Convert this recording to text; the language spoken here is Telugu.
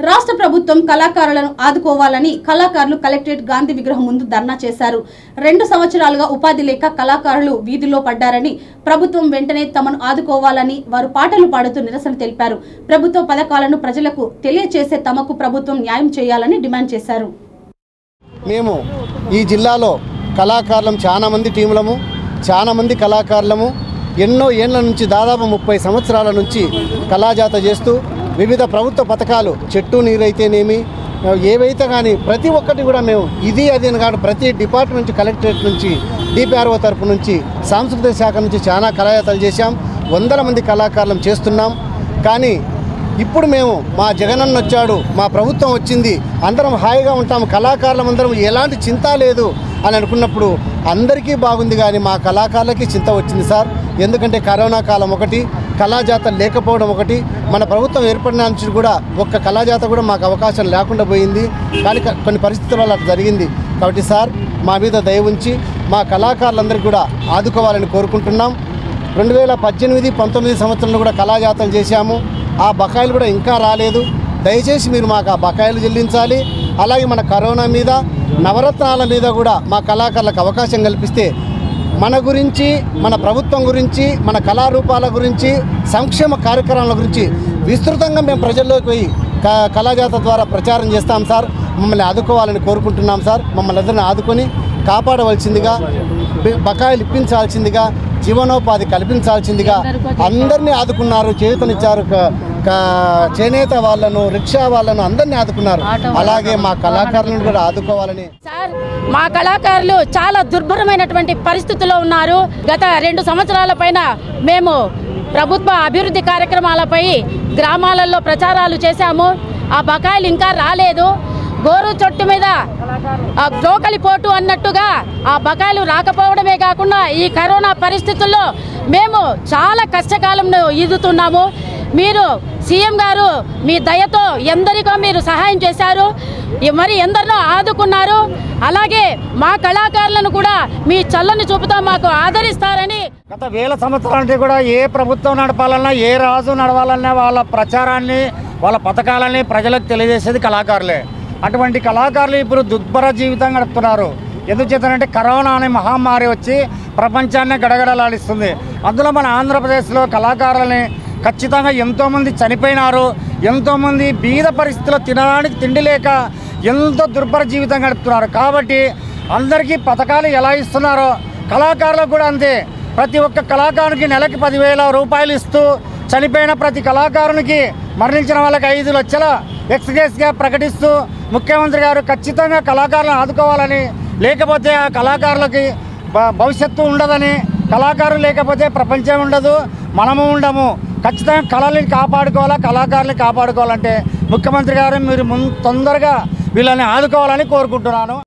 రాష్ట్ర ప్రభుత్వం కళాకారులను ఆదుకోవాలని కళాకారులు కలెక్టరేట్ గాంధీ విగ్రహం ముందు ధర్నా చేశారు రెండు సంవత్సరాలుగా ఉపాధి లేక కళాకారులు వీధిలో పడ్డారని ప్రభుత్వం వెంటనే తమను ఆదుకోవాలని వారు పాటలు పాడుతూ నిరసన తెలిపారు ప్రభుత్వ పథకాలను ప్రజలకు తెలియచేసే తమకు ప్రభుత్వం న్యాయం చేయాలని డిమాండ్ చేశారు మేము ఈ జిల్లాలో కళాకారులం చాలా మంది టీములము చాలా మంది కళాకారులము ఎన్నో ఏళ్ల నుంచి దాదాపు ముప్పై సంవత్సరాల నుంచి కళాజాత చేస్తూ వివిధ ప్రభుత్వ పథకాలు చెట్టు నీరైతేనేమి ఏవైతే కానీ ప్రతి ఒక్కటి కూడా మేము ఇది అది అని కాదు ప్రతి డిపార్ట్మెంట్ కలెక్టరేట్ నుంచి డిపిఆర్ఓ తరపు నుంచి సాంస్కృతిక శాఖ నుంచి చాలా కళాజాతలు చేశాం వందల మంది కళాకారులం చేస్తున్నాం కానీ ఇప్పుడు మేము మా జగనన్న వచ్చాడు మా ప్రభుత్వం వచ్చింది అందరం హాయిగా ఉంటాము కళాకారులం అందరం ఎలాంటి చింత లేదు అని అనుకున్నప్పుడు అందరికీ బాగుంది కానీ మా కళాకారులకి చింత వచ్చింది సార్ ఎందుకంటే కరోనా కాలం ఒకటి కళాజాత లేకపోవడం ఒకటి మన ప్రభుత్వం ఏర్పడిన నుంచి కూడా ఒక్క కళాజాత కూడా మాకు అవకాశం లేకుండా పోయింది కానీ క- కొన్ని పరిస్థితుల వల్ల అట్లా జరిగింది కాబట్టి సార్ మా మీద దయ ఉంచి మా కళాకారులందరికీ కూడా ఆదుకోవాలని కోరుకుంటున్నాం రెండు వేల పద్దెనిమిది పంతొమ్మిది సంవత్సరంలో కూడా కళాజాతలు చేశాము ఆ బకాయిలు కూడా ఇంకా రాలేదు దయచేసి మీరు మాకు ఆ బకాయిలు చెల్లించాలి అలాగే మన కరోనా మీద నవరత్నాల మీద కూడా మా కళాకారులకు అవకాశం కల్పిస్తే మన గురించి మన ప్రభుత్వం గురించి మన కళారూపాల గురించి సంక్షేమ కార్యక్రమాల గురించి విస్తృతంగా మేము ప్రజల్లోకి పోయి క- కళాజాత ద్వారా ప్రచారం చేస్తాం సార్ మమ్మల్ని ఆదుకోవాలని కోరుకుంటున్నాం సార్ మమ్మల్ని అందరిని ఆదుకొని కాపాడవలసిందిగా బి- బకాయిలు ఇప్పించాల్సిందిగా జీవనోపాధి కల్పించాల్సిందిగా అందరినీ ఆదుకున్నారు చేతనిచ్చారు క- క- చేనేత వాళ్ళను రిక్షా వాళ్ళను అందరినీ ఆదుకున్నారు అలాగే మా కళాకారులను కూడా ఆదుకోవాలని సార్ మా కళాకారులు చాలా దుర్భరమైనటువంటి పరిస్థితుల్లో ఉన్నారు గత రెండు సంవత్సరాల పైన మేము ప్రభుత్వ అభివృద్ధి కార్యక్రమాలపై గ్రామాలలో ప్రచారాలు చేశాము ఆ బకాయిలు ఇంకా రాలేదు గోరు చొట్టు మీద ఆ జోకలి పోటు అన్నట్టుగా ఆ బకాయిలు రాకపోవడమే కాకుండా ఈ కరోనా పరిస్థితుల్లో మేము చాలా కష్టకాలంలో ఈదుతున్నాము మీరు సీఎం గారు మీ దయతో ఎందరికో మీరు సహాయం చేశారు ఈ- మరి ఎందరినో ఆదుకున్నారు అలాగే మా కళాకారులను కూడా మీ చల్లని చూపుతో మాకు ఆదరిస్తారని గత వేల సంవత్సరాల నుంచి కూడా ఏ ప్రభుత్వం నడపాలన్నా ఏ రాజు నడవాలన్నా వాళ్ళ ప్రచారాన్ని వాళ్ళ పథకాలని ప్రజలకు తెలియజేసేది కళాకారులే అటువంటి కళాకారులు ఇప్పుడు దుర్భర జీవితం గడుపుతున్నారు ఎందుచేతనంటే కరోనా అనే మహమ్మారి వచ్చి ప్రపంచాన్ని గడగడలాడిస్తుంది అందులో మన ఆంధ్రప్రదేశ్లో కళాకారులని ఖచ్చితంగా ఎంతోమంది చనిపోయినారు ఎంతోమంది బీద పరిస్థితుల్లో తినడానికి తిండి లేక ఎంతో దుర్భర జీవితం గడుపుతున్నారు కాబట్టి అందరికీ పథకాలు ఎలా ఇస్తున్నారో కళాకారులకు కూడా అంతే ప్రతి ఒక్క కళాకారునికి నెలకి పదివేల రూపాయలు ఇస్తూ చనిపోయిన ప్రతి కళాకారునికి మరణించిన వాళ్ళకి ఐదు లక్షల ఎక్స్గ్రేస్గా ప్రకటిస్తూ ముఖ్యమంత్రి గారు ఖచ్చితంగా కళాకారులను ఆదుకోవాలని లేకపోతే ఆ కళాకారులకి భ- భవిష్యత్తు ఉండదని కళాకారులు లేకపోతే ప్రపంచం ఉండదు మనము ఉండము ఖచ్చితంగా కళల్ని కాపాడుకోవాలా కళాకారుల్ని కాపాడుకోవాలంటే ముఖ్యమంత్రి గారు మీరు ముం తొందరగా వీళ్ళని ఆదుకోవాలని కోరుకుంటున్నాను